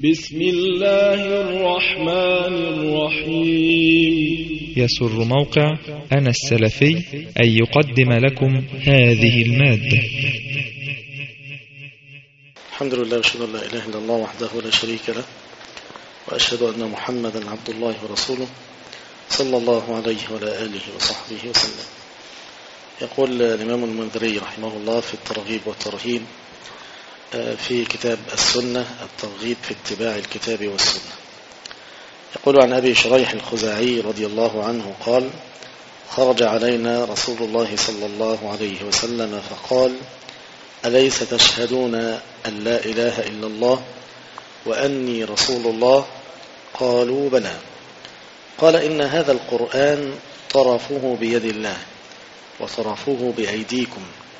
بسم الله الرحمن الرحيم يسر موقع أنا السلفي أن يقدم لكم هذه المادة الحمد لله واشهد ان لا اله الا الله وحده لا شريك له واشهد ان محمدا عبد الله ورسوله صلى الله عليه وعلى اله وصحبه وسلم يقول الامام المنذري رحمه الله في الترغيب والترهيب في كتاب السنه الترغيب في اتباع الكتاب والسنه يقول عن ابي شريح الخزاعي رضي الله عنه قال خرج علينا رسول الله صلى الله عليه وسلم فقال أليس تشهدون أن لا إله إلا الله وأني رسول الله قالوا بلى قال إن هذا القرآن طرفه بيد الله وطرفه بأيديكم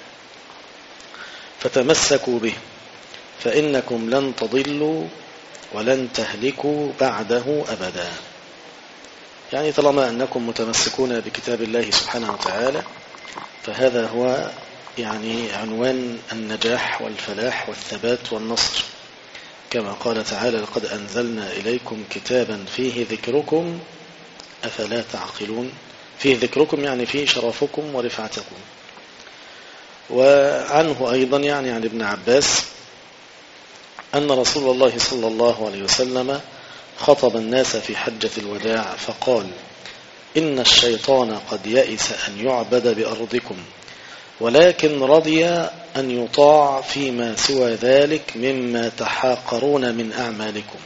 فتمسكوا به فإنكم لن تضلوا ولن تهلكوا بعده أبدا يعني طالما أنكم متمسكون بكتاب الله سبحانه وتعالى فهذا هو يعني عنوان النجاح والفلاح والثبات والنصر كما قال تعالى لقد أنزلنا إليكم كتابا فيه ذكركم أفلا تعقلون فيه ذكركم يعني فيه شرفكم ورفعتكم وعنه أيضا يعني عن ابن عباس أن رسول الله صلى الله عليه وسلم خطب الناس في حجة الوداع فقال إن الشيطان قد يئس أن يعبد بأرضكم ولكن رضي أن يطاع فيما سوى ذلك مما تحاقرون من أعمالكم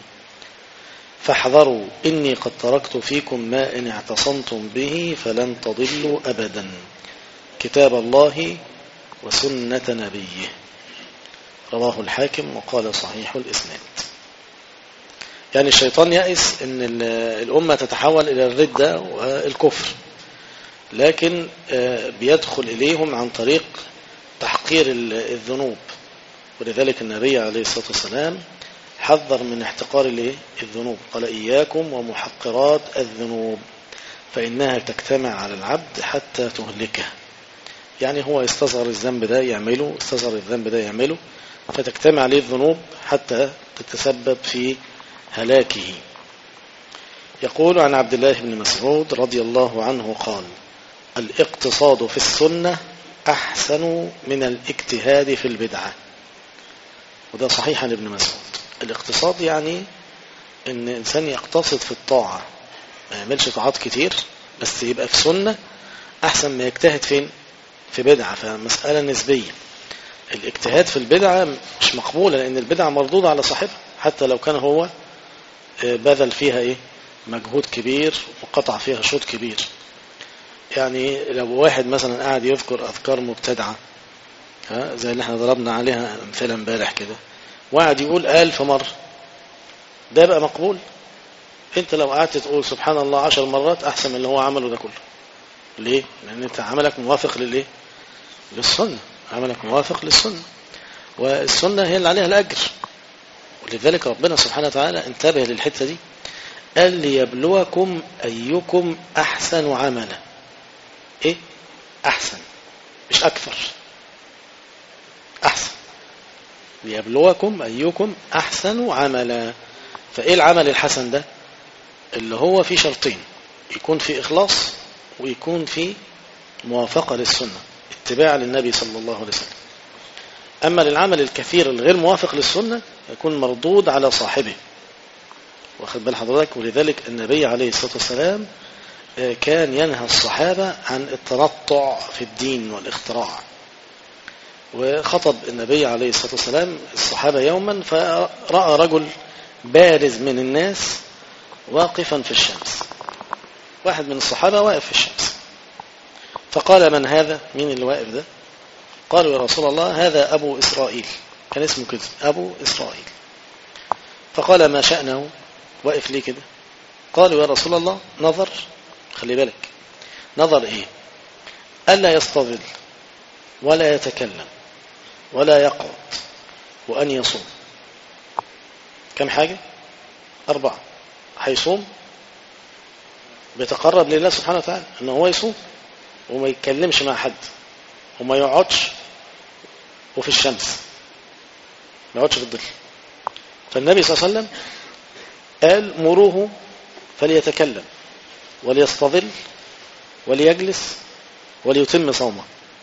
فاحذروا إني قد تركت فيكم ما إن اعتصمتم به فلن تضلوا أبدا كتاب الله وسنة نبيه رواه الحاكم وقال صحيح الإسناد يعني الشيطان يأس أن الأمة تتحول إلى الردة والكفر لكن بيدخل إليهم عن طريق تحقير الذنوب ولذلك النبي عليه الصلاة والسلام حذر من احتقار الذنوب قال إياكم ومحقرات الذنوب فإنها تجتمع على العبد حتى تهلكه يعني هو يستصغر الذنب ده يعمله يستصغر الذنب ده يعمله فتجتمع عليه الذنوب حتى تتسبب في هلاكه يقول عن عبد الله بن مسعود رضي الله عنه قال الاقتصاد في السنة أحسن من الاجتهاد في البدعة وده صحيح عن ابن مسعود الاقتصاد يعني ان انسان يقتصد في الطاعة ما يعملش طاعات كتير بس يبقى في سنة احسن ما يجتهد فين في بدعة فمسألة نسبية الاجتهاد في البدعة مش مقبولة لان البدعة مردودة على صاحبها حتى لو كان هو بذل فيها ايه مجهود كبير وقطع فيها شوط كبير يعني لو واحد مثلا قاعد يذكر أذكار مبتدعة ها زي اللي احنا ضربنا عليها امثله امبارح كده وقعد يقول ألف مرة ده بقى مقبول انت لو قعدت تقول سبحان الله عشر مرات أحسن من اللي هو عمله ده كله ليه؟ لأن انت عملك موافق للإيه؟ للسنة عملك موافق للسنة والسنة هي اللي عليها الأجر ولذلك ربنا سبحانه وتعالى انتبه للحتة دي قال ليبلوكم أيكم أحسن عملا ايه احسن مش اكثر احسن ليبلوكم ايكم احسن عملا فايه العمل الحسن ده اللي هو في شرطين يكون في اخلاص ويكون في موافقه للسنه اتباع للنبي صلى الله عليه وسلم اما للعمل الكثير الغير موافق للسنه يكون مردود على صاحبه واخد بال حضرتك ولذلك النبي عليه الصلاه والسلام كان ينهى الصحابة عن التنطع في الدين والاختراع وخطب النبي عليه الصلاة والسلام الصحابة يوما فرأى رجل بارز من الناس واقفا في الشمس واحد من الصحابة واقف في الشمس فقال من هذا مين اللي واقف ده قالوا يا رسول الله هذا أبو إسرائيل كان اسمه كده أبو إسرائيل فقال ما شأنه واقف ليه كده قالوا يا رسول الله نظر خلي بالك نظر ايه ألا يستظل ولا يتكلم ولا يقعد وأن يصوم كم حاجة أربعة هيصوم بيتقرب لله سبحانه وتعالى أنه هو يصوم وما يتكلمش مع حد وما يقعدش وفي الشمس ما يقعدش في الظل فالنبي صلى الله عليه وسلم قال مروه فليتكلم وليستظل وليجلس وليتم صومه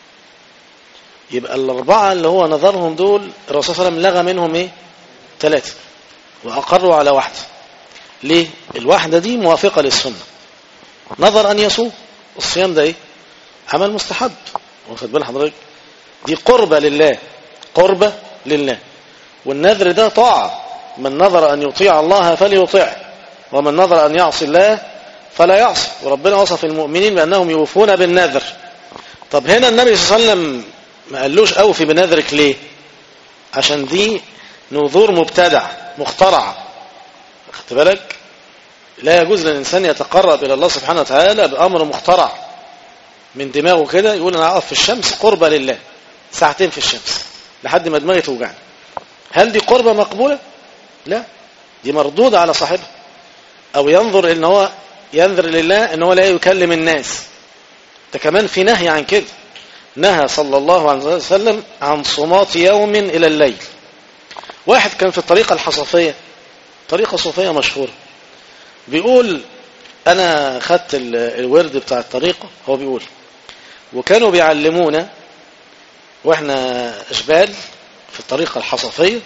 يبقى الأربعة اللي هو نظرهم دول الرسول صلى الله عليه وسلم لغى منهم ايه ثلاثة وأقروا على واحدة ليه الواحدة دي موافقة للسنة نظر أن يصوم الصيام ده ايه عمل مستحب واخد بال حضرتك دي قربة لله قربة لله والنذر ده طاعة من نظر أن يطيع الله فليطيع ومن نظر أن يعصي الله فلا يعصي وربنا وصف المؤمنين بأنهم يوفون بالنذر طب هنا النبي صلى الله عليه وسلم ما قالوش أوفي بنذرك ليه عشان دي نذور مبتدع مخترع خدت بالك لا يجوز للإنسان يتقرب إلى الله سبحانه وتعالى بأمر مخترع من دماغه كده يقول أنا أقف في الشمس قربة لله ساعتين في الشمس لحد ما دماغي توجعني هل دي قربة مقبولة لا دي مردودة على صاحبها أو ينظر إن هو ينظر لله إن هو لا يكلم الناس ده كمان في نهي عن كده نهى صلى الله عليه وسلم عن صمات يوم إلى الليل واحد كان في الطريقة الحصفية طريقة صوفية مشهورة بيقول أنا خدت الورد بتاع الطريقة هو بيقول وكانوا بيعلمونا وإحنا أشبال في الطريقة الحصفية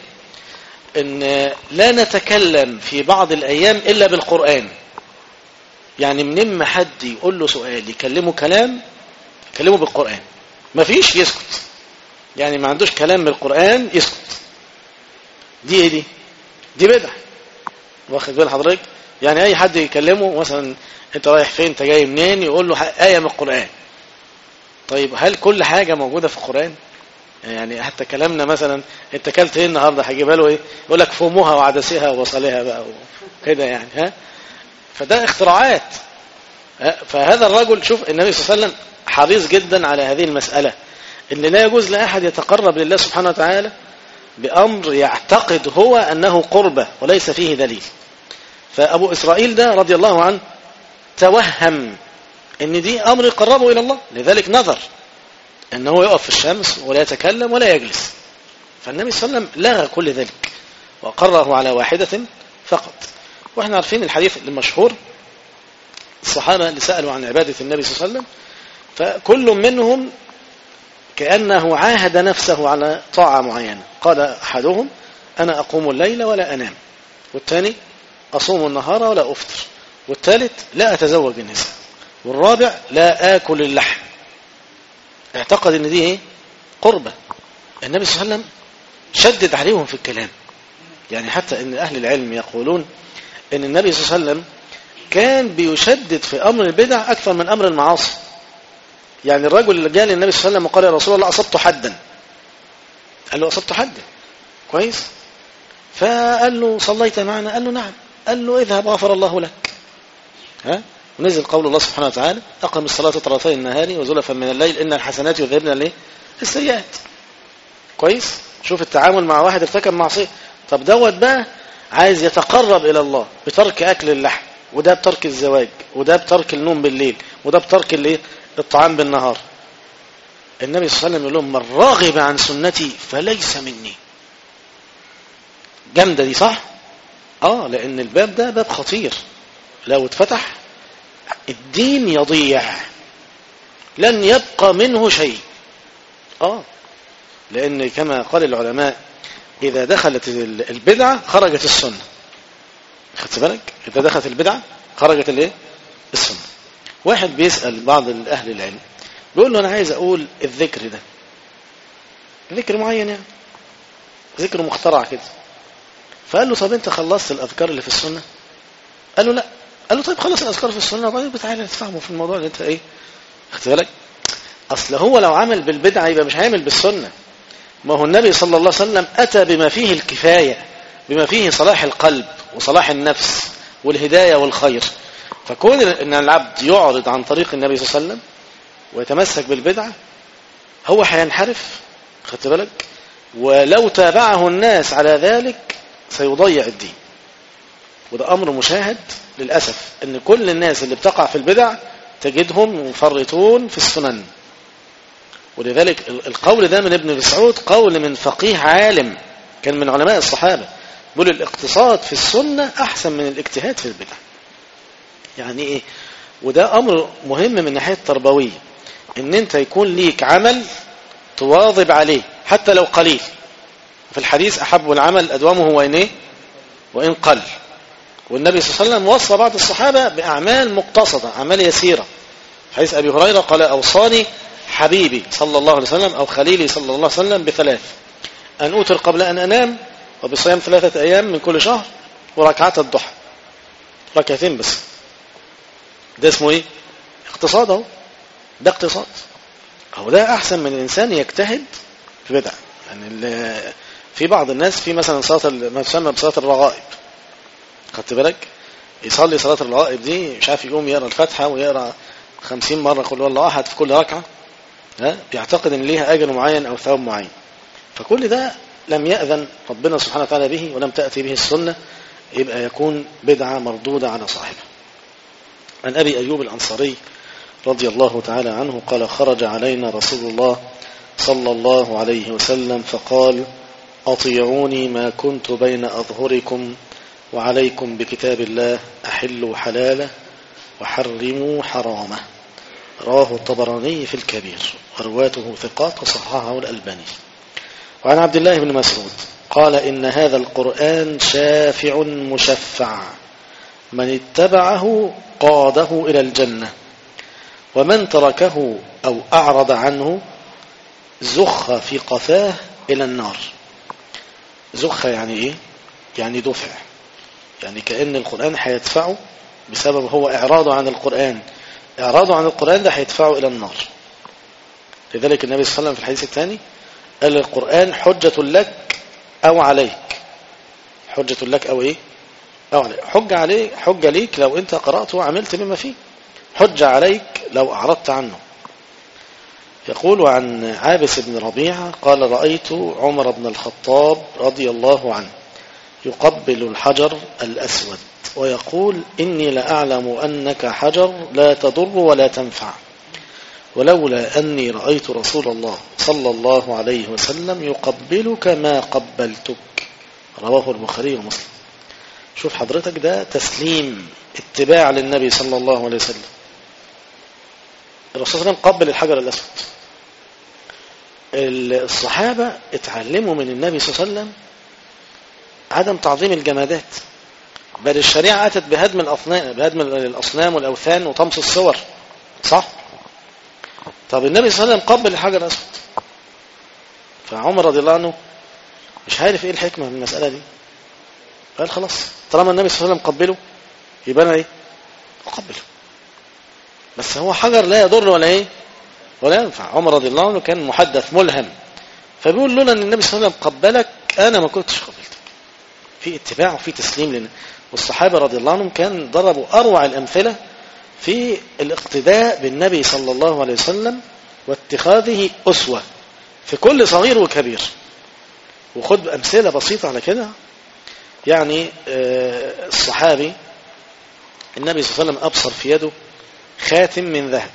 ان لا نتكلم في بعض الأيام إلا بالقرآن يعني من ما حد يقول له سؤال يكلمه كلام يكلمه بالقرآن ما فيش يسكت يعني ما عندوش كلام بالقرآن يسكت دي ايه دي دي بدعة واخد بال حضرتك يعني اي حد يكلمه مثلا انت رايح فين انت جاي منين يقول له آية من القرآن طيب هل كل حاجة موجودة في القرآن يعني حتى كلامنا مثلا انت اكلت ايه النهارده هجيبها له ايه يقول لك فمها وعدسها وبصلها بقى كده يعني ها فده اختراعات فهذا الرجل شوف النبي صلى الله عليه وسلم حريص جدا على هذه المسألة ان لا يجوز لأحد يتقرب لله سبحانه وتعالى بأمر يعتقد هو أنه قربة وليس فيه دليل فأبو إسرائيل ده رضي الله عنه توهم ان دي أمر يقربه إلى الله لذلك نظر أنه يقف في الشمس ولا يتكلم ولا يجلس فالنبي صلى الله عليه وسلم لغى كل ذلك وقره على واحدة فقط واحنا عارفين الحديث المشهور الصحابة اللي سألوا عن عبادة النبي صلى الله عليه وسلم فكل منهم كأنه عاهد نفسه على طاعة معينة قال أحدهم أنا أقوم الليل ولا أنام والثاني أصوم النهار ولا أفطر والثالث لا أتزوج النساء والرابع لا آكل اللحم اعتقد ان دي ايه قربة النبي صلى الله عليه وسلم شدد عليهم في الكلام يعني حتى ان اهل العلم يقولون ان النبي صلى الله عليه وسلم كان بيشدد في امر البدع اكثر من امر المعاصي يعني الرجل اللي جاء للنبي صلى الله عليه وسلم وقال يا رسول الله اصبت حدا قال له اصبت حدا كويس فقال له صليت معنا قال له نعم قال له اذهب غفر الله لك ها ونزل قول الله سبحانه وتعالى أقم الصلاة طرفي النهار وزلفا من الليل إن الحسنات يذهبن الايه السيئات كويس شوف التعامل مع واحد ارتكب معصية طب دوت بقى عايز يتقرب إلى الله بترك أكل اللحم وده بترك الزواج وده بترك النوم بالليل وده بترك الايه الطعام بالنهار النبي صلى الله عليه وسلم يقول لهم من راغب عن سنتي فليس مني جامدة دي صح اه لان الباب ده باب خطير لو اتفتح الدين يضيع لن يبقى منه شيء آه لأن كما قال العلماء إذا دخلت البدعة خرجت السنة خدت بالك إذا دخلت البدعة خرجت الايه السنة واحد بيسأل بعض أهل العلم بيقول له أنا عايز أقول الذكر ده ذكر معين يعني ذكر مخترع كده فقال له طب أنت خلصت الأذكار اللي في السنة قال له لا قال له طيب خلص الأذكار في السنة وبعدين تعالى نتفاهموا في الموضوع اللي أنت إيه خدت بالك أصل هو لو عمل بالبدعة يبقى مش هيعمل بالسنة ما هو النبي صلى الله عليه وسلم أتى بما فيه الكفاية بما فيه صلاح القلب وصلاح النفس والهداية والخير فكون أن العبد يعرض عن طريق النبي صلى الله عليه وسلم ويتمسك بالبدعة هو هينحرف خدت بالك ولو تابعه الناس على ذلك سيضيع الدين وده أمر مشاهد للأسف أن كل الناس اللي بتقع في البدع تجدهم مفرطون في السنن ولذلك القول ده من ابن مسعود قول من فقيه عالم كان من علماء الصحابة بيقول الاقتصاد في السنة أحسن من الاجتهاد في البدع يعني إيه وده أمر مهم من ناحية التربوية إن أنت يكون ليك عمل تواظب عليه حتى لو قليل في الحديث أحب العمل أدومه وإن إيه وإن قل والنبي صلى الله عليه وسلم وصى بعض الصحابة بأعمال مقتصدة أعمال يسيرة حديث أبي هريرة قال أوصاني حبيبي صلى الله عليه وسلم أو خليلي صلى الله عليه وسلم بثلاث أن أوتر قبل أن أنام وبصيام ثلاثة أيام من كل شهر وركعات الضحى ركعتين بس ده اسمه ايه اقتصاد اهو ده اقتصاد اهو ده احسن من الانسان يجتهد في بدعه يعني في بعض الناس في مثلا صلاه ما تسمى بصلاه الرغائب خدت بالك يصلي صلاه الرغائب دي مش عارف يقوم يقرا الفاتحه ويقرا خمسين مره قل والله احد في كل ركعه ها بيعتقد ان ليها اجر معين او ثواب معين فكل ده لم يأذن ربنا سبحانه وتعالى به ولم تأتي به السنة يبقى يكون بدعة مردودة على صاحبه عن أبي أيوب الأنصاري رضي الله تعالى عنه قال خرج علينا رسول الله صلى الله عليه وسلم فقال أطيعوني ما كنت بين أظهركم وعليكم بكتاب الله أحلوا حلاله وحرموا حرامه رواه الطبراني في الكبير ورواته ثقات وصححه الألباني وعن عبد الله بن مسعود قال إن هذا القرآن شافع مشفع من اتبعه قاده إلى الجنة ومن تركه أو أعرض عنه زخ في قفاه إلى النار زخ يعني إيه؟ يعني دفع يعني كأن القرآن هيدفعه بسبب هو إعراضه عن القرآن إعراضه عن القرآن ده هيدفعه إلى النار لذلك النبي صلى الله عليه وسلم في الحديث الثاني قال القرآن حجة لك أو عليك حجة لك أو إيه أو عليك حجة عليك حجة ليك لو أنت قرأته وعملت بما فيه حجة عليك لو أعرضت عنه يقول عن عابس بن ربيعة قال رأيت عمر بن الخطاب رضي الله عنه يقبل الحجر الأسود ويقول إني لأعلم أنك حجر لا تضر ولا تنفع ولولا أني رأيت رسول الله صلى الله عليه وسلم يقبلك ما قبلتك رواه البخاري ومسلم شوف حضرتك ده تسليم اتباع للنبي صلى الله عليه وسلم الرسول صلى الله عليه وسلم قبل الحجر الأسود الصحابة اتعلموا من النبي صلى الله عليه وسلم عدم تعظيم الجمادات بل الشريعة أتت بهدم الأصنام بهدم الأصنام والأوثان وطمس الصور صح؟ طب النبي صلى الله عليه وسلم قبل الحجر الأسود فعمر رضي الله عنه مش عارف ايه الحكمة من المسألة دي قال خلاص طالما النبي صلى الله عليه وسلم قبله يبقى انا ايه اقبله بس هو حجر لا يضر ولا ايه ولا ينفع عمر رضي الله عنه كان محدث ملهم فبيقول لولا ان النبي صلى الله عليه وسلم قبلك انا ما كنتش قبلتك في اتباع وفي تسليم لنا والصحابة رضي الله عنهم كان ضربوا أروع الأمثلة في الاقتداء بالنبي صلى الله عليه وسلم واتخاذه أسوة في كل صغير وكبير وخد أمثلة بسيطة على كده يعني الصحابي النبي صلى الله عليه وسلم أبصر في يده خاتم من ذهب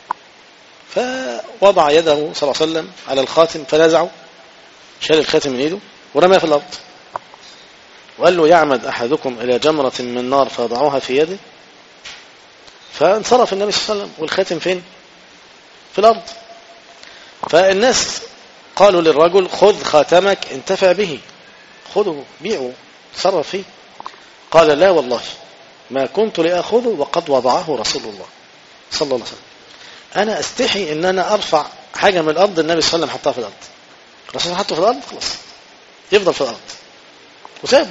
فوضع يده صلى الله عليه وسلم على الخاتم فنزعه شال الخاتم من ايده ورماه في الأرض وقال له يعمد أحدكم إلى جمرة من نار فيضعوها في يده فانصرف النبي صلى الله عليه وسلم والخاتم فين في الأرض فالناس قالوا للرجل خذ خاتمك انتفع به خذه بيعه تصرف فيه قال لا والله ما كنت لأخذه وقد وضعه رسول الله صلى الله عليه وسلم أنا استحي أن أنا أرفع حاجة من الأرض النبي صلى الله عليه وسلم حطها في الأرض الرسول حطه في الأرض خلاص يفضل في الأرض وسابه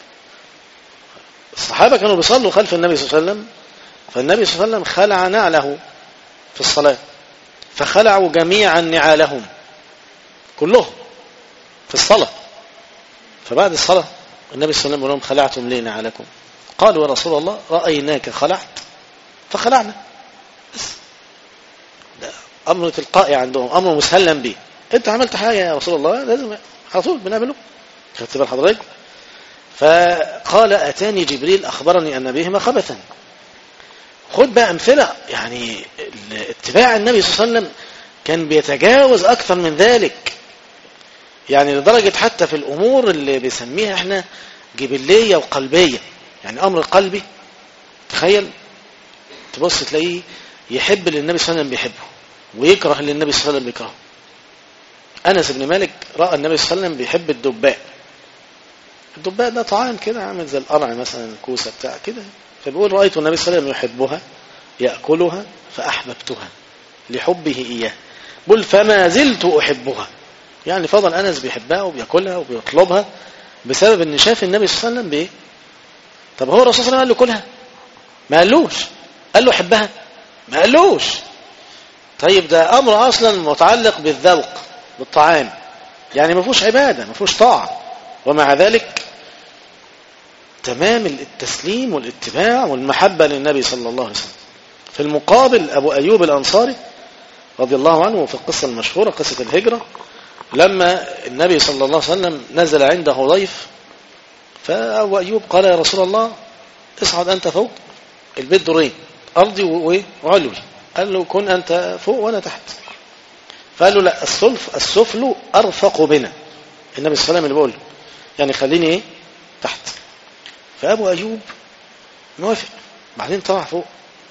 الصحابة كانوا بيصلوا خلف النبي صلى الله عليه وسلم فالنبي صلى الله عليه وسلم خلع نعله في الصلاة فخلعوا جميعا نعالهم كلهم في الصلاة فبعد الصلاة النبي صلى الله عليه وسلم لهم خلعتم ليه نعالكم قالوا يا رسول الله رأيناك خلعت فخلعنا بس ده أمر تلقائي عندهم أمر مسلم به أنت عملت حاجة يا رسول الله لازم على طول بنعمله خدت بال حضرتك فقال أتاني جبريل أخبرني أن بهما خبثا خد بقى أمثلة يعني اتباع النبي صلى الله عليه وسلم كان بيتجاوز أكثر من ذلك يعني لدرجة حتى في الأمور اللي بيسميها احنا جبلية وقلبية يعني أمر قلبي تخيل تبص تلاقيه يحب اللي النبي صلى الله عليه وسلم بيحبه ويكره اللي النبي صلى الله عليه وسلم بيكرهه أنس بن مالك رأى النبي صلى الله عليه وسلم بيحب الدباء الدباء ده طعام كده عامل زي القرع مثلا الكوسة بتاع كده فبيقول رأيت النبي صلى الله عليه وسلم يحبها يأكلها فأحببتها لحبه إياه بل فما زلت أحبها يعني فضل أنس بيحبها وبيأكلها وبيطلبها بسبب ان شاف النبي صلى الله عليه وسلم بايه طب هو الرسول صلى الله عليه وسلم قال له كلها ما قالوش قال له حبها ما قالوش طيب ده امر اصلا متعلق بالذوق بالطعام يعني ما فيهوش عباده ما فيهوش طاعه ومع ذلك تمام التسليم والاتباع والمحبه للنبي صلى الله عليه وسلم في المقابل ابو ايوب الانصاري رضي الله عنه في القصه المشهوره قصه الهجره لما النبي صلى الله عليه وسلم نزل عنده ضيف فأبو أيوب قال يا رسول الله اصعد أنت فوق البيت دورين أرضي وعلوي قال له كن أنت فوق وأنا تحت فقال له لا السلف السفل أرفق بنا النبي صلى الله عليه وسلم اللي بيقول يعني خليني إيه تحت فأبو أيوب موافق بعدين طلع فوق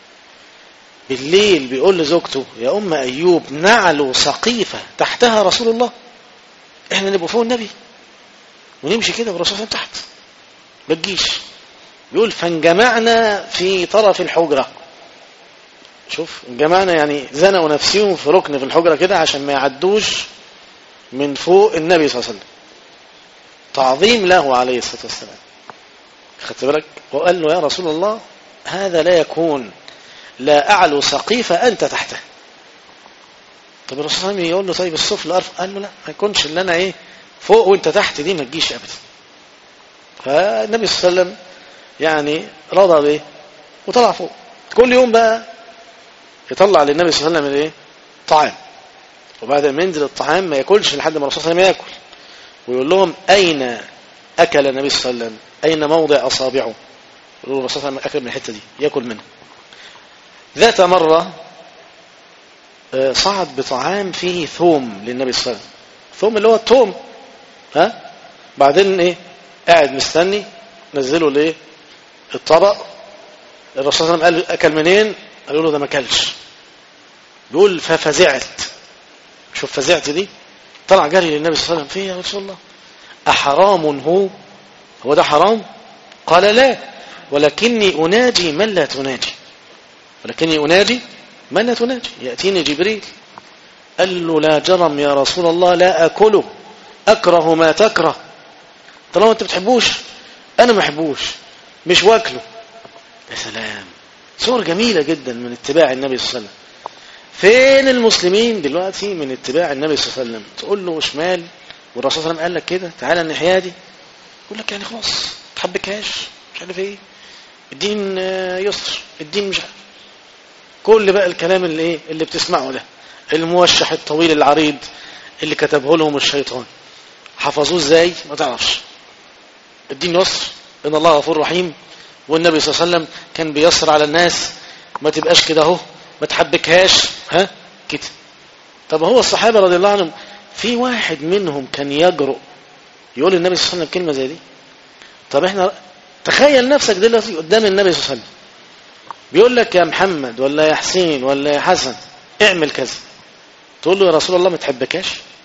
بالليل بيقول لزوجته يا أم أيوب نعلو سقيفة تحتها رسول الله احنا نبقى فوق النبي ونمشي كده والرسول صلى تحت ما تجيش بيقول فانجمعنا في طرف الحجرة شوف انجمعنا يعني زنقوا نفسهم في ركن في الحجرة كده عشان ما يعدوش من فوق النبي صلى الله عليه وسلم تعظيم له عليه الصلاة والسلام خدت بالك وقال له يا رسول الله هذا لا يكون لا أعلو سقيفة أنت تحته طب الرسول صلى الله عليه وسلم يقول له طيب السفل أرفع قال له لا ما يكونش اللي أنا إيه فوق وأنت تحت دي ما تجيش أبدا فالنبي صلى الله عليه وسلم يعني رضى بإيه وطلع فوق كل يوم بقى يطلع للنبي صلى الله عليه وسلم إيه طعام وبعد ما ينزل الطعام ما ياكلش لحد ما الرسول صلى الله عليه وسلم ياكل ويقول لهم أين أكل النبي صلى الله عليه وسلم أين موضع أصابعه يقول الرسول صلى الله عليه وسلم أكل من الحتة دي ياكل منها ذات مرة صعد بطعام فيه ثوم للنبي صلى الله عليه وسلم ثوم اللي هو الثوم ها بعدين ايه قاعد مستني نزلوا الايه الطبق الرسول صلى الله عليه وسلم قال اكل منين قالوا له ده ما اكلش بيقول ففزعت شوف فزعت دي طلع جري للنبي صلى الله عليه وسلم فيه يا رسول الله أحرام هو هو ده حرام قال لا ولكني أناجي من لا تناجي ولكني أناجي من لا تناجي يأتيني جبريل قال له لا جرم يا رسول الله لا أكله أكره ما تكره طالما أنت بتحبوش أنا ما بحبوش مش واكله يا سلام صور جميلة جدا من اتباع النبي صلى الله عليه وسلم فين المسلمين دلوقتي من اتباع النبي صلى الله عليه وسلم تقول له شمال والرسول صلى الله عليه وسلم قال لك كده تعالى الناحيه دي يقول لك يعني خلاص ما تحبكهاش مش عارف ايه الدين يسر الدين مش عارف كل بقى الكلام اللي ايه اللي بتسمعه ده الموشح الطويل العريض اللي كتبه لهم الشيطان حفظوه ازاي ما تعرفش الدين يسر ان الله غفور رحيم والنبي صلى الله عليه وسلم كان بيسر على الناس ما تبقاش كده اهو ما تحبكهاش ها كده طب هو الصحابة رضي الله عنهم في واحد منهم كان يجرؤ يقول النبي صلى الله عليه وسلم كلمة زي دي طب احنا تخيل نفسك دلوقتي قدام النبي صلى الله عليه وسلم بيقول لك يا محمد ولا يا حسين ولا يا حسن اعمل كذا تقول له يا رسول الله ما تحبكاش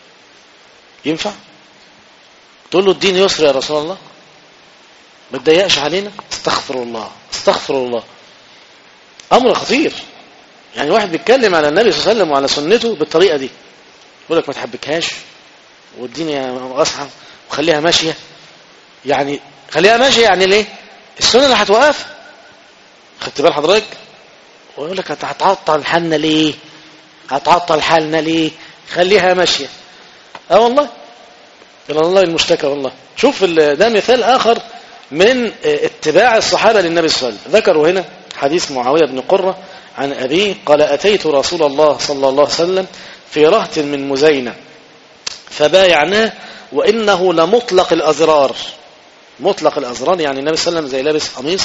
ينفع تقول له الدين يسر يا رسول الله ما تضيقش علينا استغفر الله استغفر الله امر خطير يعني واحد بيتكلم على النبي صلى الله عليه وسلم وعلى سنته بالطريقه دي يقول لك ما تحبكهاش والدنيا واسعه وخليها ماشيه يعني خليها ماشيه يعني ليه السنه اللي هتوقف خدت بال حضرتك ويقول لك هتعطل حالنا ليه هتعطل حالنا ليه خليها ماشيه اه والله الى الله المشتكى والله شوف ده مثال اخر من اتباع الصحابه للنبي صلى الله عليه وسلم ذكروا هنا حديث معاويه بن قره عن أبيه قال أتيت رسول الله صلى الله عليه وسلم في رهط من مزينة فبايعناه وإنه لمطلق الأزرار مطلق الأزرار يعني النبي صلى الله عليه وسلم زي لابس قميص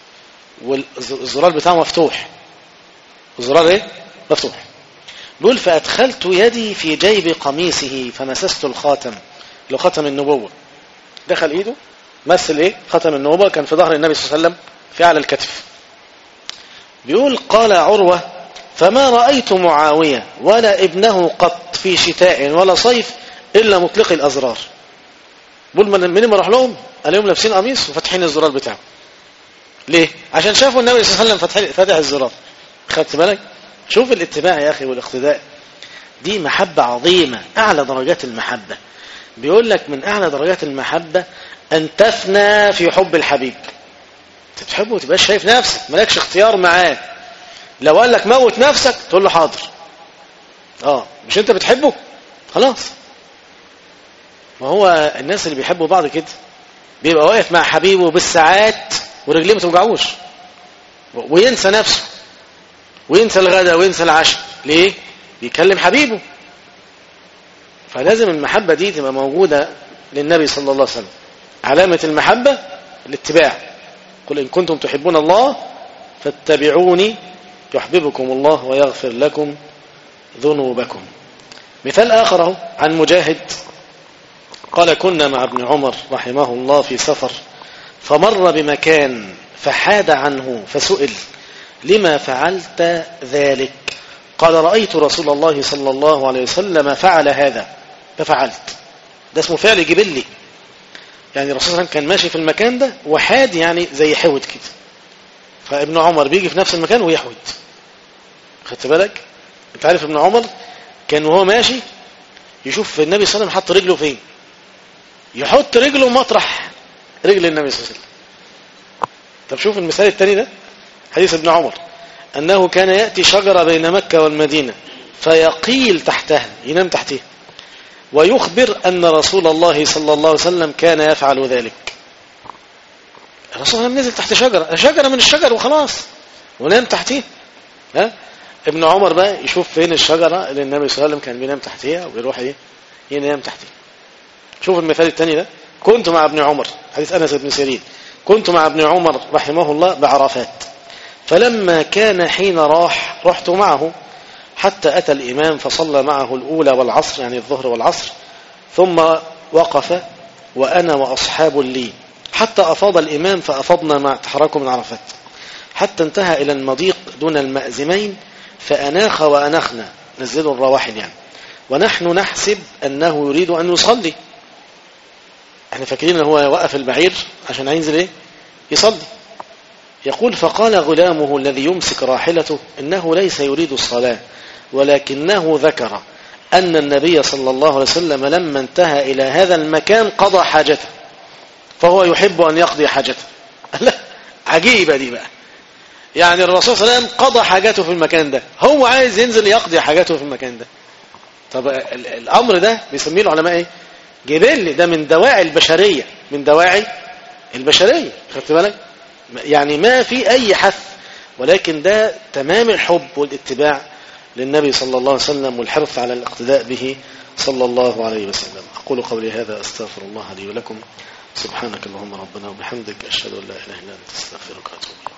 والزرار بتاعه مفتوح الزرار ايه مفتوح بيقول فأدخلت يدي في جيب قميصه فمسست الخاتم اللي خاتم النبوة دخل ايده مثل ايه ختم النبوة كان في ظهر النبي صلى الله عليه وسلم في اعلى الكتف بيقول قال عروة فما رأيت معاوية ولا ابنه قط في شتاء ولا صيف إلا مطلق الأزرار بقول من من ما راح لهم عليهم لابسين قميص وفاتحين الزرار بتاعه ليه عشان شافوا النبي صلى الله عليه وسلم فتح فتح الزرار خدت بالك شوف الاتباع يا أخي والاقتداء دي محبة عظيمة أعلى درجات المحبة بيقول لك من أعلى درجات المحبة أن تفنى في حب الحبيب انت بتحبه وتبقاش شايف نفسك مالكش اختيار معاه لو قال لك موت نفسك تقول له حاضر اه مش انت بتحبه خلاص ما هو الناس اللي بيحبوا بعض كده بيبقى واقف مع حبيبه بالساعات ورجليه ما توجعوش وينسى نفسه وينسى الغداء وينسى العشاء ليه بيكلم حبيبه فلازم المحبة دي تبقى موجودة للنبي صلى الله عليه وسلم علامة المحبة الاتباع قل إن كنتم تحبون الله فاتبعوني يحببكم الله ويغفر لكم ذنوبكم مثال آخر أهو عن مجاهد قال كنا مع ابن عمر رحمه الله في سفر فمر بمكان فحاد عنه فسئل لما فعلت ذلك قال رأيت رسول الله صلى الله عليه وسلم فعل هذا ففعلت ده اسمه فعل جبلي يعني الرسول صلى الله عليه وسلم كان ماشي في المكان ده وحاد يعني زي حود كده فابن عمر بيجي في نفس المكان ويحود خدت بالك انت عارف ابن عمر كان وهو ماشي يشوف النبي صلى الله عليه وسلم حط رجله فين يحط رجله مطرح رجل النبي صلى الله عليه وسلم طب شوف المثال الثاني ده حديث ابن عمر أنه كان يأتي شجرة بين مكة والمدينة فيقيل تحتها ينام تحتها ويخبر أن رسول الله صلى الله عليه وسلم كان يفعل ذلك الرسول صلى الله عليه وسلم نزل تحت شجرة شجرة من الشجر وخلاص ونام تحتها ها ابن عمر بقى يشوف فين الشجرة اللي النبي صلى الله عليه وسلم كان بينام تحتها ويروح ايه ينام تحتها شوف المثال الثاني ده كنت مع ابن عمر حديث أنس بن سيرين كنت مع ابن عمر رحمه الله بعرفات فلما كان حين راح رحت معه حتى أتى الإمام فصلى معه الأولى والعصر يعني الظهر والعصر ثم وقف وأنا وأصحاب لي حتى أفاض الإمام فأفضنا مع تحركوا من عرفات حتى انتهى إلى المضيق دون المأزمين فأناخ وأنخنا نزلوا الرواحل يعني ونحن نحسب أنه يريد أن يصلي احنا فاكرين ان هو وقف البعير عشان هينزل ايه يصلي يقول فقال غلامه الذي يمسك راحلته انه ليس يريد الصلاة ولكنه ذكر ان النبي صلى الله عليه وسلم لما انتهى الى هذا المكان قضى حاجته فهو يحب ان يقضي حاجته لا عجيبة دي بقى يعني الرسول صلى الله عليه وسلم قضى حاجته في المكان ده هو عايز ينزل يقضي حاجته في المكان ده طب الامر ده بيسميه العلماء ايه جبل ده من دواعي البشرية من دواعي البشرية خدت بالك يعني ما في أي حث ولكن ده تمام الحب والاتباع للنبي صلى الله عليه وسلم والحرص على الاقتداء به صلى الله عليه وسلم أقول قولي هذا أستغفر الله لي ولكم سبحانك اللهم ربنا وبحمدك أشهد أن لا إله إلا أنت أستغفرك وأتوب إليك